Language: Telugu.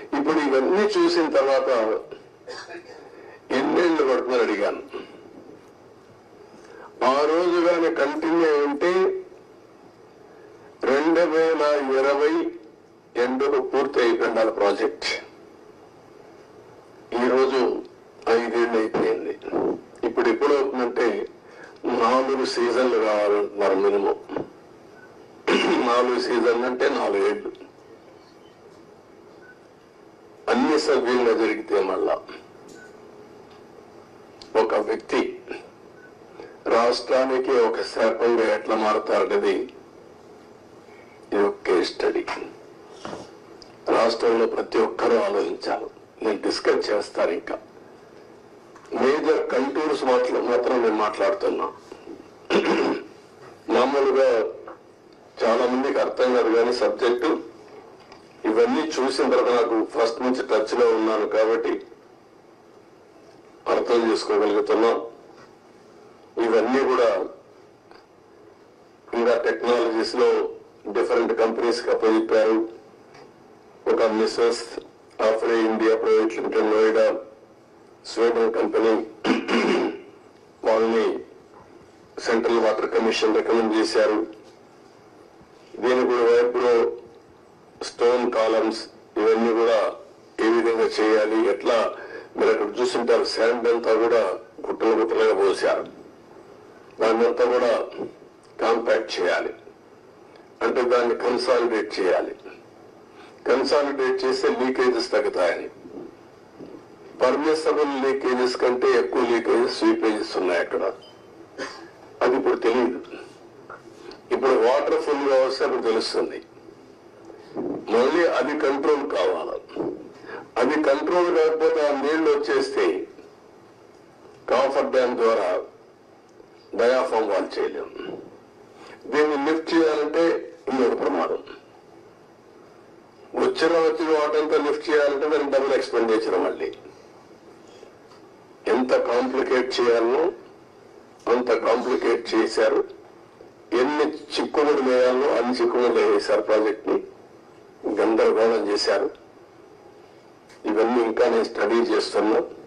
ఇప్పుడు ఇవన్నీ చూసిన తర్వాత ఎన్నేళ్ళు పడుతుందని అడిగాను ఆ రోజు కానీ కంటిన్యూ అయి ఉంటే రెండు వేల ఇరవై ఎండుకు పూర్తి అయిపోయిండాలి ప్రాజెక్ట్ ఈరోజు ఐదేళ్ళు అయిపోయింది ఇప్పుడు ఎప్పుడు అవుతుందంటే నాలుగు సీజన్లు కావాలంటున్నారు మినిమం నాలుగు సీజన్లు అంటే నాలుగేళ్లు అన్ని సభ్యులుగా జరిగితే మళ్ళా ఒక వ్యక్తి రాష్ట్రానికి ఒక శాపంగా ఎట్లా మారుతారనేది ఇది ఒక కేస్ స్టడీ రాష్ట్రంలో ప్రతి ఒక్కరూ ఆలోచించాలి నేను డిస్కస్ చేస్తాను ఇంకా మేజర్ కంటూర్స్ మాట్లా మాత్రం నేను మాట్లాడుతున్నా మామూలుగా చాలా మందికి అర్థం కాదు కానీ సబ్జెక్టు ఇవన్నీ చూసిన తర్వాత నాకు ఫస్ట్ నుంచి టచ్ లో ఉన్నాను కాబట్టి అర్థం చేసుకోగలుగుతున్నాం ఇవన్నీ కూడా ఇంకా టెక్నాలజీస్ లో డిఫరెంట్ కంపెనీస్ కి అప్పచెప్పారు ఒక messrs Afry India private limited Noida Sweden company వాళ్ళని సెంట్రల్ వాటర్ కమిషన్ రికమెండ్ చేశారు దీని కూడా వైపులో స్టోన్ కాలమ్స్ ఇవన్నీ కూడా ఏ విధంగా చేయాలి ఎట్లా మీరు అక్కడ చూస్తుంటారు శాండ్ అంతా కూడా గుట్టలు గుట్టలుగా పోసారు దాన్ని అంతా కూడా కాంపాక్ట్ చేయాలి అంటే దాన్ని కన్సాలిడేట్ చేయాలి కన్సాలిడేట్ చేస్తే లీకేజెస్ తగ్గుతాయని పర్మిసబుల్ లీకేజెస్ కంటే ఎక్కువ లీకేజెస్ స్వీపేజెస్ ఉన్నాయి అక్కడ అది ఇప్పుడు తెలియదు ఇప్పుడు వాటర్ ఫుల్ గా వస్తే అప్పుడు తెలుస్తుంది మళ్ళీ అది కంట్రోల్ కావాలి అది కంట్రోల్ కాకపోతే ఆ నీళ్లు వచ్చేస్తే కాఫర్ డ్యామ్ ద్వారా డయాఫామ్ వాల్ చేయలేం దీన్ని లిఫ్ట్ చేయాలంటే ఇంకొక ప్రమాదం వచ్చిన వచ్చిన వాటంతా లిఫ్ట్ చేయాలంటే దానికి డబుల్ ఎక్స్పెండిచర్ మళ్ళీ ఎంత కాంప్లికేట్ చేయాలో అంత కాంప్లికేట్ చేశారు ఎన్ని చిక్కుముడు వేయాలో అన్ని చిక్కుముడు వేశారు ప్రాజెక్ట్ ని గందరగోళం చేశారు ఇవన్నీ ఇంకా నేను స్టడీ చేస్తున్నా